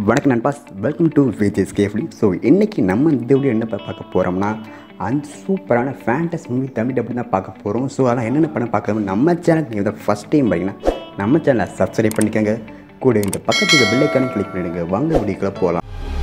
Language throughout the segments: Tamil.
வணக்கம் நண்பாஸ் வெல்கம் டு விஜேஸ் கேஃப்லி ஸோ இன்றைக்கி நம்ம இந்த வீடியோ என்ன பா- பார்க்க போகிறோம்னா அஞ்சு சூப்பரான ஃபேண்டஸ் மூவி தமிழ் அப்படி தான் பார்க்க போகிறோம் ஸோ அதெல்லாம் என்னென்ன பண்ண பார்க்கணும் நம்ம சேனல் நீங்கள் இதை ஃபஸ்ட் டைம் பார்த்தீங்கன்னா நம்ம சேனலை சப்ஸ்கிரைப் பண்ணிக்கோங்க கூட இந்த பக்கத்துக்கு பெல்லைக்கான கிளிக் பண்ணிடுங்க வாங்க வீடியோக்குள்ளே போகலாம்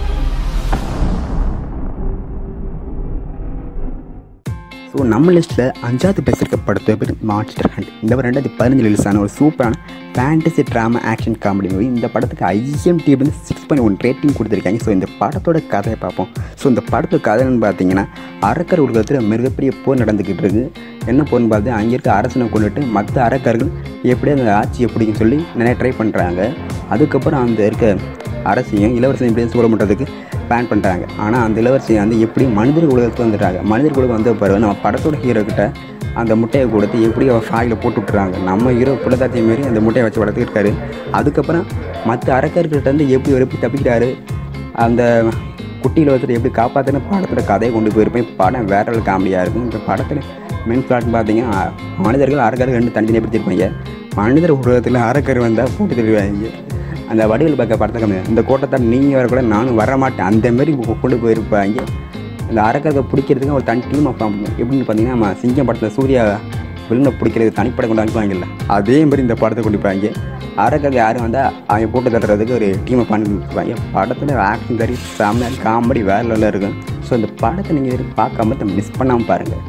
ஸோ நம்ம லிஸ்ட்டில் அஞ்சாவது பேஸ் இருக்க படத்தோட பேர் மான்ஸ்டர் ஹண்ட் இந்த ஒரு ரெண்டாயிரத்தி பதினஞ்சு ரிலீஸ் ஆன ஒரு சூப்பரான fantasy drama action comedy movie இந்த படத்துக்கு ஐஎம்டி வந்து சிக்ஸ் பாயிண்ட் ஒன் ரேட்டிங் கொடுத்துருக்காங்க ஸோ இந்த படத்தோட கதையை பார்ப்போம் ஸோ இந்த படத்தோட கதைன்னு பார்த்தீங்கன்னா அரக்கர் உலகத்தில் மிகப்பெரிய போர் நடந்துக்கிட்டு இருக்கு என்ன போர்னு பார்த்து அங்கே இருக்க அரசனை கொண்டுட்டு மற்ற அரக்கர்கள் எப்படி அந்த ஆட்சி எப்படின்னு சொல்லி நிறைய ட்ரை பண்ணுறாங்க அதுக்கப்புறம் அந்த இருக்க அரசியும் இளவரசன் எப்படி சூழ பண்ணுறதுக்கு பிளான் பண்ணுறாங்க ஆனால் அந்த இளவரசியை வந்து எப்படி மனிதர் உலகத்துக்கு வந்துடுறாங்க மனிதர் குலத்துக்கு வந்த பிறகு நம்ம படத்தோட ஹீரோ கிட்ட அந்த முட்டையை கொடுத்து எப்படி அவன் ஃபாயில் போட்டு விட்டுறாங்க நம்ம ஹீரோ புலதாத்திய மாரி அந்த முட்டையை வச்சு வளர்த்துக்கிட்டாரு அதுக்கப்புறம் மற்ற அரக்கர்கிட்ட இருந்து எப்படி அவர் எப்படி தப்பிக்கிறாரு அந்த குட்டியில் ஒருத்தர் எப்படி காப்பாற்றுன்னு படத்தோட கதையை கொண்டு போயிருப்பேன் படம் வேற ஒரு காமெடியாக இருக்கும் இந்த படத்தில் மெயின் பிளாட்னு பார்த்தீங்கன்னா மனிதர்கள் அரக்கர்கள் ரெண்டு தனித்தனியாக பிடிச்சிருப்பாங்க மனிதர் உலகத்தில் அரக்கர் வந்தால் போட்டு தருவாங்க அந்த வடிவில் பார்க்க படத்தை கம்மி இந்த கோட்டத்தால் நீங்கள் வரக்கூட நானும் வர மாட்டேன் அந்த மாதிரி கொ- கொண்டு போயிருப்பாங்க அந்த அரக்கரை பிடிக்கிறதுக்கு ஒரு தனி டீம் எப்படின்னு பார்த்தீங்கன்னா நம்ம சிங்கம் படத்தில் சூர்யா வில்லனை பிடிக்கிறது தனிப்படம் கொண்டு அனுப்புவாங்கல்ல அதே மாதிரி இந்த படத்தை கொண்டு போவாங்க அரக்கர் யாரும் வந்தால் அவங்க போட்டு தட்டுறதுக்கு ஒரு டீமை பண்ணிருப்பாங்க படத்தில் ஆக்ஷன் சரி செம்ம காமெடி வேற லெவலில் இருக்கும் ஸோ இந்த படத்தை நீங்கள் பார்க்காம மிஸ் பண்ணாமல் பாருங்கள்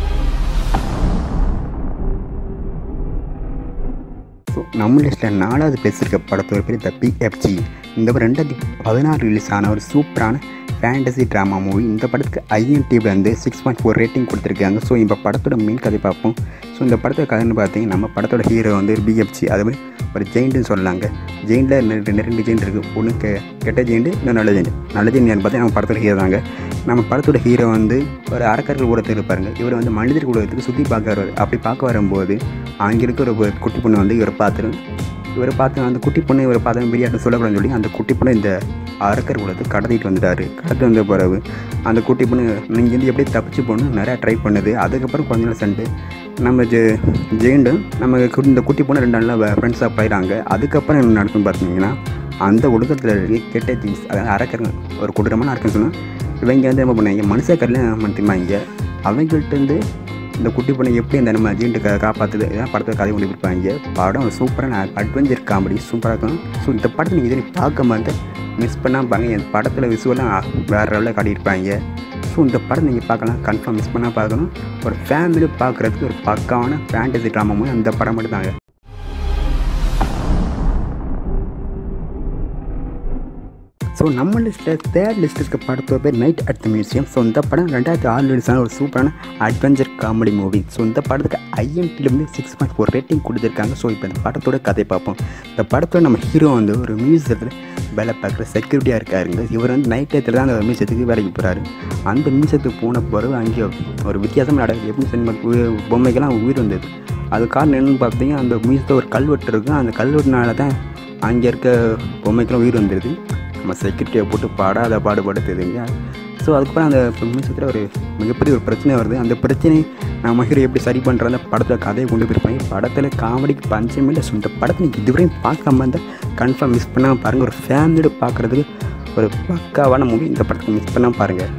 ஸோ நம்ம லிஸ்ட்டில் நாலாவது பிளேஸ் இருக்க படத்தோட பேர் த பிஎஃப்ஜி இந்த ஒரு ரெண்டாயிரத்தி பதினாறு ரிலீஸ் ஆன ஒரு சூப்பரான ஃபேண்டசி ட்ராமா மூவி இந்த படத்துக்கு ஐஎன்டிவில் வந்து சிக்ஸ் பாயிண்ட் ஃபோர் ரேட்டிங் கொடுத்துருக்காங்க ஸோ இந்த படத்தோட மெயின் கதை பார்ப்போம் ஸோ இந்த படத்தோட கதைன்னு பார்த்தீங்கன்னா நம்ம படத்தோட ஹீரோ வந்து பிஎஃப்ஜி அது மாதிரி ஒரு ஜெயிண்ட்னு சொல்லலாங்க ஜெயிண்டில் ரெண்டு ரெண்டு ஜெயிண்ட் இருக்குது ஒன்று கெ கெட்ட ஜெயிண்ட் இன்னும் நல்ல ஜெயிண்ட் நல்ல ஜெயிண்ட் பார்த்தீங்கன்னா நம்ம படத்தோட ஹீரோ தாங்க நம்ம படத்தோட ஹீரோ வந்து ஒரு அரக்கர்கள் ஊடகத்தில் இருப்பாருங்க இவர் வந்து மனிதர் ஊடகத்துக்கு சுற்றி பார்க்க வருவார் அப்படி பார்க்க வரும்போது அங்கே இருக்க ஒரு குட்டி பொண்ணு வந்து இவரை பார்த்துரும் இவரை பார்த்து அந்த குட்டி பொண்ணு இவரை பார்த்து பிரியாட்டம் சொல்லக்கூடாதுன்னு சொல்லி அந்த குட்டி பொண்ணு இந்த அரக்கர் குலத்து கடத்திட்டு வந்துட்டாரு கடத்தி வந்த பிறகு அந்த குட்டி பொண்ணு நீங்கள் வந்து எப்படி தப்பிச்சு போகணும் நிறையா ட்ரை பண்ணுது அதுக்கப்புறம் கொஞ்ச நாள் சென்று நம்ம ஜெ ஜெயிண்டும் நம்ம கு- இந்த குட்டி பொண்ணு ரெண்டு நாளில் ஃப்ரெண்ட்ஸாக போயிடாங்க அதுக்கப்புறம் என்ன நடக்கும் பார்த்தீங்கன்னா அந்த ஒடுக்கத்தில் இருக்க கெட்ட ஜீன்ஸ் அதாவது அரக்கருங்க ஒரு கொடூரமான அரக்கன்னு சொன்னால் இவங்க வந்து என்ன பண்ணாங்க மனுஷ கல்யாணம் பண்ணிட்டுமாங்க அவங்கள்ட்டேருந்து இந்த குட்டி பொண்ணை எப்படி அந்த நம்ம ஜீன்ட்டு கா காப்பாற்றுது இதான் படத்தை கதை கொண்டு போயிருப்பாங்க படம் ஒரு சூப்பரான அட்வென்ச்சர் காமெடி சூப்பராக இருக்கும் ஸோ இந்த படத்தை நீங்கள் இதில் பார்க்க மாதிரி மிஸ் பண்ணாமல் பாருங்க என் படத்தில் விசுவலாம் வேறு லெவலில் காட்டியிருப்பாங்க ஸோ இந்த படம் நீங்கள் பார்க்கலாம் கன்ஃபார்ம் மிஸ் பண்ணால் பார்க்கணும் ஒரு ஃபேமிலி பார்க்குறதுக்கு ஒரு பக்காவான ஃபேண்டசி ட்ராமா மூவி அந்த படம் மட்டும் தாங்க ஸோ நம்ம லிஸ்ட்டில் தேர்ட் லிஸ்ட் இருக்க படத்தோட பேர் night at the museum so இந்த படம் ரெண்டாயிரத்தி ஆறு ரிலீஸ் ஆன ஒரு சூப்பரான அட்வென்ச்சர் காமெடி மூவி ஸோ இந்த படத்துக்கு ஐஎன்டிலேருந்து சிக்ஸ் பாயிண்ட் ஃபோர் ரேட்டிங் கொடுத்துருக்காங்க ஸோ இப்போ இந்த படத்தோட கதை பார்ப்போம் இந்த படத்தோட நம்ம ஹீரோ வந்து ஒரு மியூசியத்தில் வேலை பார்க்குற செக்யூரிட்டியாக இருக்காருங்க இவர் வந்து நைட் டயத்தில் தான் அந்த மியூசியத்துக்கு வேலைக்கு போகிறாரு அந்த மியூசியத்துக்கு போன பிறகு அங்கே ஒரு வித்தியாசம் நடக்குது எப்படி சினிமா பொம்மைக்கெல்லாம் உயிர் வந்தது அது காரணம் என்னன்னு பார்த்தீங்கன்னா அந்த மியூசியத்தில் ஒரு கல்வெட்டு இருக்கும் அந்த கல்வெட்டுனால தான் அங்கே இருக்க பொம்மைக்கெல்லாம் உயிர் வந்துடுது நம்ம செக்யூரிட்டியை போட்டு பாடாத பாடுபடுத்துதுங்க ஸோ அதுக்கப்புறம் அந்த மியூசியத்தில் ஒரு மிகப்பெரிய ஒரு பிரச்சனை வருது அந்த பிரச்சனை நம்ம ஹீரோ எப்படி சரி பண்ணுற அந்த படத்தில் கதையை கொண்டு போயிருப்பாங்க படத்தில் காமெடிக்கு பஞ்சமே இல்லை ஸோ இந்த படத்தை நீங்கள் இதுவரையும் பார்க்காம இருந்தால் கன்ஃபார்ம் மிஸ் பண்ணாமல் பாருங்கள் ஒரு ஃபேமிலியோட பார்க்குறதுக்கு ஒரு பக்காவான மூவி இந்த படத்தை மிஸ் பண்ணாமல் பாருங்கள்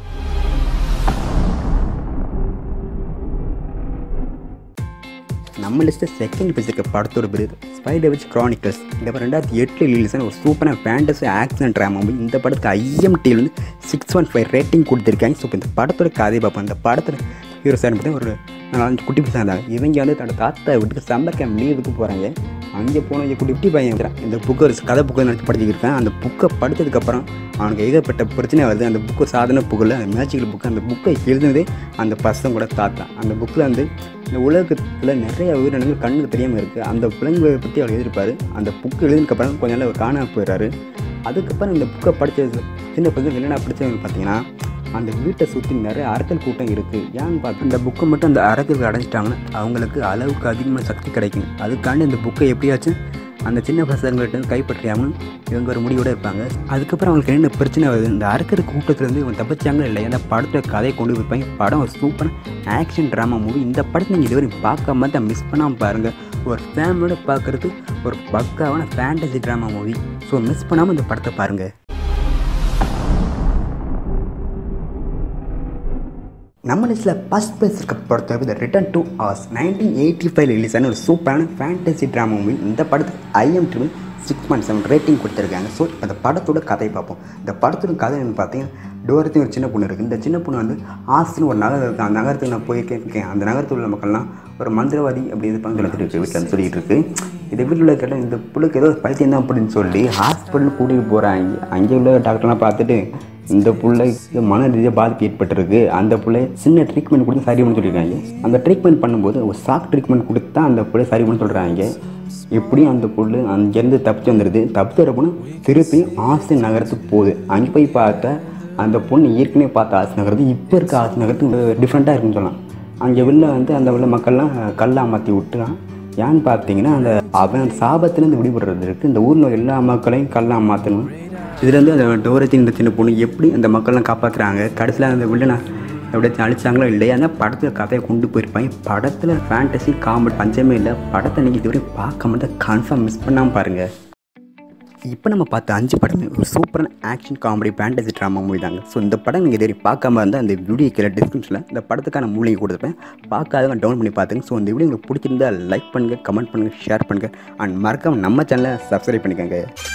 நம்ம லிஸ்ட்டில் செகண்ட் பேஸ் இருக்க படத்தோட பேர் ஸ்பைடர் விச் கிரானிக்கல்ஸ் இந்த படம் ரெண்டாயிரத்தி எட்டில் ரிலீஸ் ஆன ஒரு சூப்பரான ஃபேண்டசி ஆக்ஷன் ட்ராமா மூவி இந்த படத்துக்கு ஐஎம்டியில் வந்து சிக்ஸ் ஒன் ஃபைவ் ரேட்டிங் கொடுத்துருக்காங்க ஸோ இப்போ இந்த படத்தோட கதை பார்ப்போம் இந்த படத்தில் ஹீரோ சார் பார்த்தா ஒரு நாலஞ்சு குட்டி பசங்க இருந்தாங்க இவங்க வந்து தன்னோட தாத்தா வீட்டுக்கு சம்மர் கேம்ப் லீவுக்கு போகிறாங்க அங்கே போனவங்க குட்டி குட்டி பையன் இருக்கிறான். இந்த புக்கை ஒரு கதை புக்கை நினச்சி படிச்சுக்கிருக்கேன் அந்த புக்கை படித்ததுக்கப்புறம் அவனுக்கு ஏகப்பட்ட பிரச்சனை வருது அந்த புக்கு சாதன புக்கில் அந்த மேஜிக்கல் புக்கு அந்த புக்கை எழுதுனதே அந்த பசங்க கூட தாத்தா அந்த புக்கில் வந்து இந்த உலகத்தில் நிறைய உயிரினங்கள் கண்ணுக்கு தெரியாமல் இருக்குது அந்த விலங்குகளை பற்றி அவர் எழுதியிருப்பார் அந்த புக்கு எழுதினதுக்கப்புறம் கொஞ்ச நாள் அவர் காணாமல் போயிடுறாரு அதுக்கப்புறம் இந்த புக்கை படித்தது சின்ன பசங்க என்னென்ன படித்தவங்க பார்த்தீங்கன்னா அந்த வீட்டை சுற்றி நிறைய அரக்கல் கூட்டம் இருக்குது ஏன்னு பார்த்து இந்த புக்கை மட்டும் அந்த அரக்கர்கள் அடைஞ்சிட்டாங்கன்னா அவங்களுக்கு அளவுக்கு அதிகமான சக்தி கிடைக்கும் அதுக்காண்டி இந்த புக்கை எப்படியாச்சும் அந்த சின்ன பசங்கள்ட்ட இருந்து கைப்பற்றியாமல் இவங்க ஒரு முடிவோட இருப்பாங்க அதுக்கப்புறம் அவங்களுக்கு என்ன பிரச்சனை வருது இந்த அரக்கர் கூட்டத்துலேருந்து இவங்க தப்பிச்சாங்க இல்லை அந்த படத்தை கதையை கொண்டு போயிருப்பாங்க படம் ஒரு சூப்பரான ஆக்ஷன் ட்ராமா மூவி இந்த படத்தை நீங்கள் இதுவரை பார்க்காம தான் மிஸ் பண்ணாமல் பாருங்கள் ஒரு ஃபேமிலியோட பார்க்குறது ஒரு பக்காவான fantasy drama movie so miss பண்ணாமல் இந்த படத்தை பாருங்கள் நம்ம லிஸ்ட்டில் ஃபஸ்ட் பிளேஸ் இருக்க பொறுத்தவரை the return to Oz nineteen eighty five release ஆன ஒரு சூப்பரான ஃபேண்டசி ட்ராமா மூவி இந்த படத்துக்கு ஐஎம் triple six point seven rating கொடுத்துருக்காங்க ஸோ அந்த படத்தோட கதையை பார்ப்போம் இந்த படத்தோட கதை என்ன பார்த்தீங்கன்னா டோரத்தையும் ஒரு சின்ன பொண்ணு இருக்குது இந்த சின்ன பொண்ணு வந்து ஆஸ்னு ஒரு நகரம் இருக்குது அந்த நகரத்துக்கு நான் போயிருக்கேன் இருக்கேன் அந்த நகரத்தில் உள்ள மக்கள்லாம் ஒரு மந்திரவாதி அப்படி இது பண்ணி சொல்லிட்டு இருக்கு வீட்டில் சொல்லிட்டு இருக்கு இந்த வீட்டில் உள்ள கேட்டால் இந்த புள்ளுக்கு ஏதோ பைத்தியம் தான் அப்படின்னு சொல்லி ஹாஸ்பிட்டல் கூட்டிகிட்டு போகிறாங்க அங்கே உள்ள டாக்டர்லாம் பார்த்துட்டு இந்த பிள்ளைக்கு மன ரீதியாக பாதிப்பு ஏற்பட்டிருக்கு அந்த பிள்ளை சின்ன ட்ரீட்மெண்ட் கொடுத்து சரி பண்ண சொல்லியிருக்காங்க அந்த ட்ரீட்மெண்ட் பண்ணும்போது ஒரு ஷாக் ட்ரீட்மெண்ட் கொடுத்தா அந்த பிள்ளை சரி பண்ண சொல்கிறாங்க எப்படியும் அந்த பொண்ணு அங்கேருந்து தப்பிச்சு வந்துடுது தப்பிச்சு வர பொண்ணு திருப்பி ஆசி நகரத்துக்கு போகுது அங்கே போய் பார்த்தா அந்த பொண்ணு ஏற்கனவே பார்த்த ஆசி நகரத்து இப்போ இருக்க ஆசி நகரத்துக்கு டிஃப்ரெண்ட்டாக இருக்குன்னு சொல்லலாம் அங்கே வெளில வந்து அந்த உள்ள மக்கள்லாம் கல்லா மாற்றி விட்டுறான் ஏன்னு பார்த்தீங்கன்னா அந்த அவன் சாபத்துலேருந்து விடுபடுறதுக்கு இந்த ஊரில் எல்லா மக்களையும் கல்லா மாற்றணும் இதுலேருந்து அந்த டோரத்தின் இந்த சின்ன பொண்ணு எப்படி அந்த மக்கள்லாம் காப்பாற்றுறாங்க கடைசியில் அந்த வில்லனை எப்படியாச்சும் அழிச்சாங்களோ இல்லையா அந்த படத்தில் கதையை கொண்டு போயிருப்பாங்க படத்தில் ஃபேண்டசி காமெடி பஞ்சமே இல்லை படத்தை நீங்கள் இதுவரை பார்க்க மாட்டேன் கன்ஃபார்ம் மிஸ் பண்ணாமல் பாருங்கள் இப்போ நம்ம பார்த்த அஞ்சு படமே ஒரு சூப்பரான action comedy fantasy drama movie தாங்க ஸோ இந்த படம் நீங்கள் இதுவரை பார்க்காம இருந்தால் அந்த வீடியோ கீழே டிஸ்கிரிப்ஷனில் இந்த படத்துக்கான மூலிகை கொடுத்துருப்பேன் பார்க்காதவங்க டவுன் பண்ணி பார்த்துங்க ஸோ இந்த வீடியோ உங்களுக்கு பிடிச்சிருந்தா லைக் பண்ணுங்கள் கமெண்ட் பண்ணுங்கள் ஷேர் பண்ணுங்கள் அண்ட் மறக்காம நம்ம சேனலை சப்ஸ்கிரைப் பண்ணிக்கோங்க